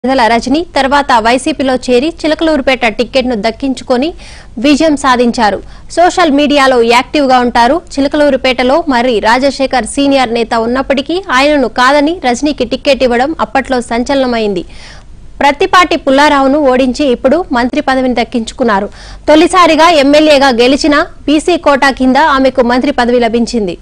విడుదల రజని తర్వాత వైసీపీలో చేరి చిలకలూరుపేట టిక్కెట్ను దక్కించుకొని విజయం సాధించారు సోషల్ మీడియాలో యాక్టివ్ గా ఉంటారు చిలకలూరుపేటలో మరి రాజశేఖర్ సీనియర్ నేత ఉన్నప్పటికీ ఆయనను కాదని రజనీకి టిక్కెట్ ఇవ్వడం అప్పట్లో సంచలనమైంది ప్రత్తిపాటి పుల్లారావును ఓడించి ఇప్పుడు మంత్రి పదవిని దక్కించుకున్నారు తొలిసారిగా ఎమ్మెల్యేగా గెలిచిన బీసీ కోటా కింద ఆమెకు మంత్రి పదవి లభించింది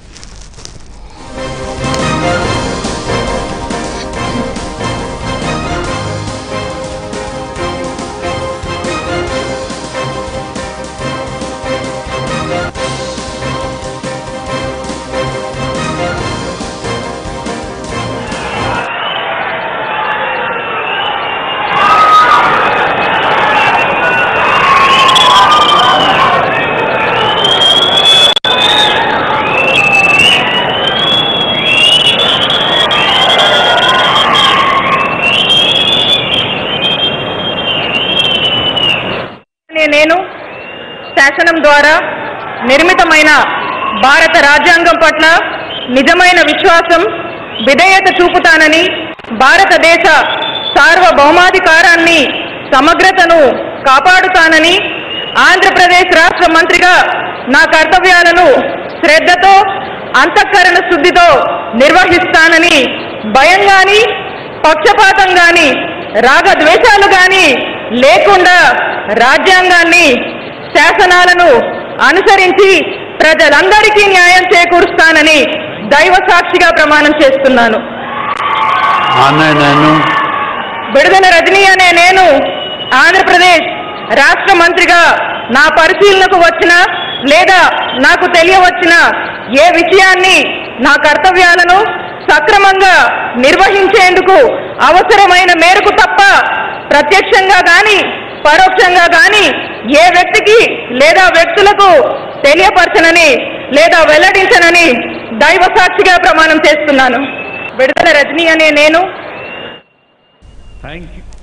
నే- నేను శాసనం ద్వారా నిర్మితమైన భారత రాజ్యాంగం పట్ల నిజమైన విశ్వాసం విధేయత చూపుతానని భారతదేశ సార్వభౌమాధికారాన్ని సమగ్రతను కాపాడుతానని ఆంధ్రప్రదేశ్ రాష్ట్ర మంత్రిగా నా కర్తవ్యాలను శ్రద్ధతో అంతఃకరణ శుద్ధితో నిర్వహిస్తానని భయం గాని పక్షపాతం గాని రాగద్వేషాలు గాని లేకుండా రాజ్యాంగాన్ని శాసనాలను అనుసరించి ప్రజలందరికీ న్యాయం చేకూరుస్తానని దైవ సాక్షిగా ప్రమాణం చేస్తున్నాను ఆమె నేను విడుదల రజనీ అనే నేను ఆంధ్రప్రదేశ్ రాష్ట్ర మంత్రిగా నా పరిశీలనకు వచ్చిన లేదా నాకు తెలియవచ్చిన ఏ విషయాన్ని నా కర్తవ్యాలను సక్రమంగా నిర్వహించేందుకు అవసరమైన మేరకు తప్ప ప్రత్యక్షంగా గాని పరోక్షంగా గాని ఏ వ్యక్తికి లేదా వ్యక్తులకు తెలియపరచనని లేదా వెల్లడించనని దైవ సాక్షిగా ప్రమాణం చేస్తున్నాను విడుదల రజనీ అనే నేను థ్యాంక్ యూ